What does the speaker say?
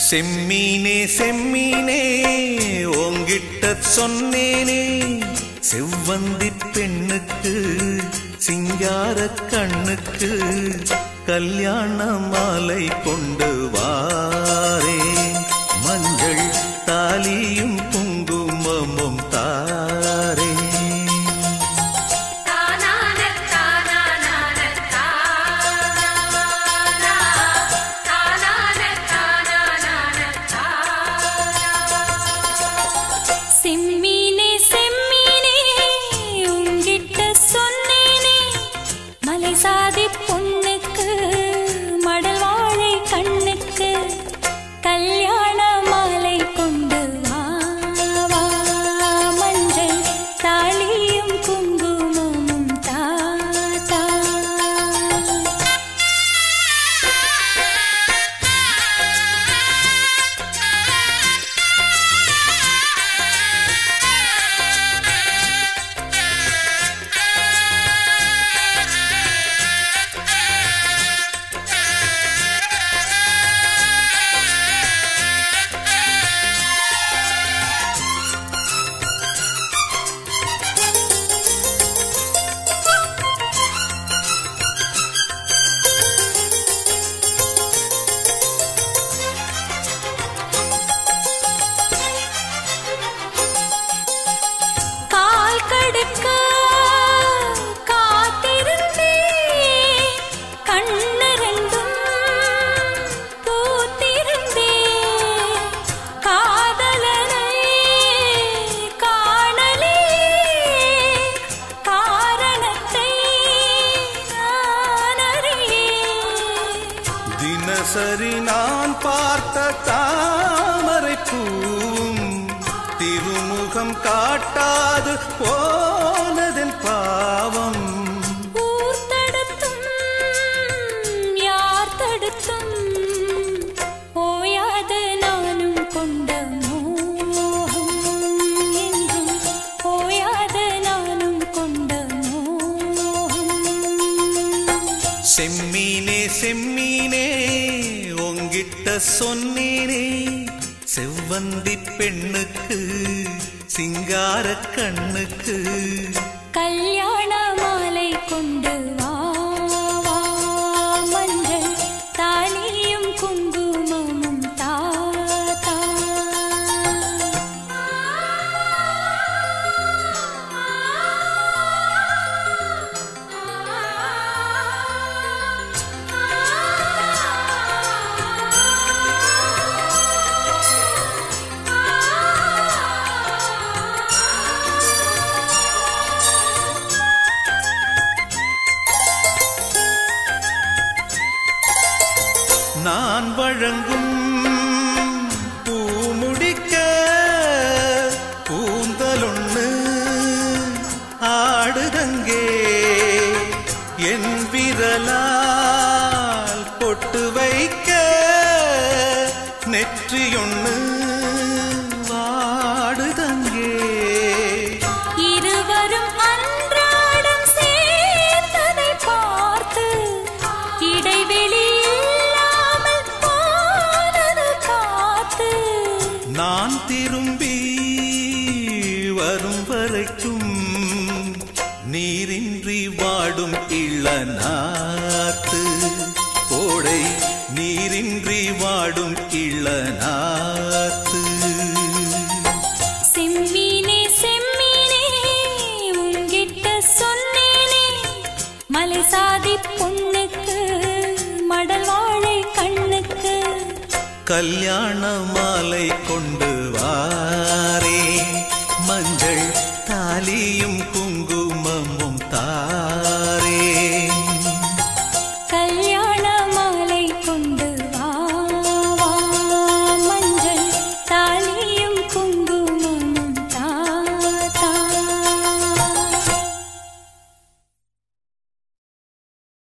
செம்மீனே செம்மீனே உங்கிட்ட சொன்னேனே செவ்வந்தி பெண்ணுக்கு சிங்கார கண்ணுக்கு கல்யாண மாலை கொண்டு வாரேன் மஞ்சள் தாலியும் குங்குமமும் தாரேன் செம்மீனே செம்மீனே உங்கிட்ட சொன்னேனே மலை சாதி பொண்ணுக்கு மடல் வாழை கண்ணுக்கு கல்யாண மாலை கொண்டு வா வா மஞ்சள் தாலியும் குங்குமமும் தா தா கால் கடுக்க காத்திருந்தே கண்ணு ரெண்டும் பூத்திருந்தே காதலனை காணலே காரணத்தை நான் அறியேன் தினசரி நான் பார்த்த தாமரை பூவும் திருமுகம் காட்டாது போனதன் பாவம் ஊர் தடுத்தும் யார் தடுத்தும் ஓயாத நானும் கொண்ட மோகம் என்றும் ஓயாத நானும் கொண்ட மோகம் செம்மீனே செம்மீனே உங்கிட்ட சொன்னேனே செவ்வந்தி பெண்ணுக்கு சிங்கார கண்ணுக்கு கல்யாண மாலை கொண்டு வா வா மஞ்சள் தாலியும் குங்குமமும் தா தா நான் வழங்கும் பூ முடிக்க கூந்தலொண்ணு ஆடுதங்கே என் விரலால் பொட்டு வைக்க நெற்றியொண்ணு வாடுதங்கே இருவரும் அன்றாடம் சேர்ந்ததை பார்த்து இடைவெளி இல்லாமல் போனது காத்து நான் திரும்பி வரும் வரைக்கும் நீரின்றி வாடும் இளநாத்து கோடை நீரின்றி வாடும் இளநாத்து செம்மீனே செம்மீனே உங்கிட்ட சொன்னேனே மலை சாதி பொண்ணுக்கு மடல் வாழை கண்ணுக்கு கல்யாண மாலை கொண்டு வாரே